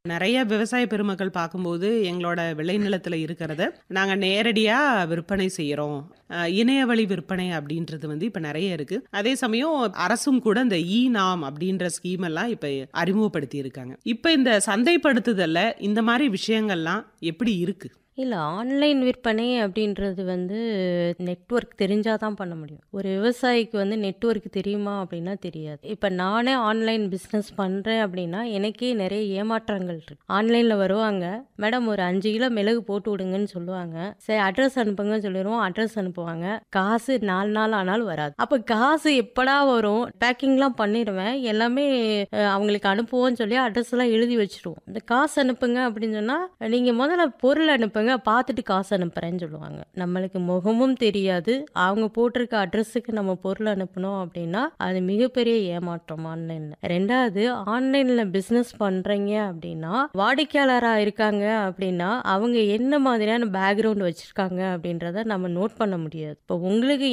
நெறைய விவசாய பெருமக்கள் பார்க்கும்போது, எங்களோட விளைநிலத்தில இருக்கிறத நாங்க நேரடியா விற்பனை செய்றோம். அ இணையவழி விற்பனை அப்படின்றது வந்து இப்ப நெறைய இருக்கு. அதே சமயம் அரசும் கூட இந்த இ-நாம் அப்படின்ற ஸ்கீம் எல்லாம் இப்ப அறிமுகப்படுத்தி இருக்காங்க. இப்ப இந்த சந்தைப்படுத்துதல்ல இந்த மாரி விஷயங்கள்லாம் எப்படி இருக்கு? இல்ல ஆன்லைன் விற்பனை அப்படின்றது வந்து நெட்வொர்க் தெரிஞ்சா தான் பண்ண முடியும். ஒரு விவசாயிக்கு வந்து நெட்வொர்க் தெரியுமா அப்படின்னா தெரியாது. இப்ப நானே ஆன்லைன் பிசினஸ் பண்றேன் அப்படின்னா, எனக்கே நெறைய ஏமாற்றங்கள் இருக்கு. ஆன்லைன்ல வருவாங்க, மேடம் ஒரு 5 கிலோ மிளகு போட்டு விடுங்கன்னு சொல்லுவாங்க. சரி அட்ரஸ் அனுப்புங்கன்னு சொல்லிருவோம். அட்ரஸ் அனுப்புவாங்க. காசு 4 நாள் ஆனாலும் வராது. அப்ப காசு எப்படா வரும்? பேக்கிங்லாம் பண்ணிருவேன். எல்லாமே அ அவங்களுக்கு அனுப்புவோம்ன்னு சொல்லி அட்ரஸ்லாம் எழுதி வச்சுருவோம். இந்த காசு அனுப்புங்க அப்படின்னு சொன்னா, நீங்க முதல்ல பொருள் அனுப்புங்க, பார்த்துட்டு காசு அனுப்புறேன்னு சொல்லுவாங்க. நம்மளுக்கு முகமும் தெரியாது. அவங்க போட்டிருக்க அட்ரஸுக்கு நம்ம பொருள் அனுப்புனோம் அப்படின்னா, அது மிகப்பெரிய ஏமாற்றம் ஆன்லைன்ல. 2வது ஆன்லைன்ல பிசினஸ் பண்றீங்க அப்படின்னா, வாடிக்கையாளரா இருக்காங்க அப்படின்னா, அவங்க என்ன மாதிரியான பேக்கிரவுண்ட் வச்சிருக்காங்க அப்படின்றத நம்ம நோட் பண்ண முடியாது. இப்ப உங்களுக்கு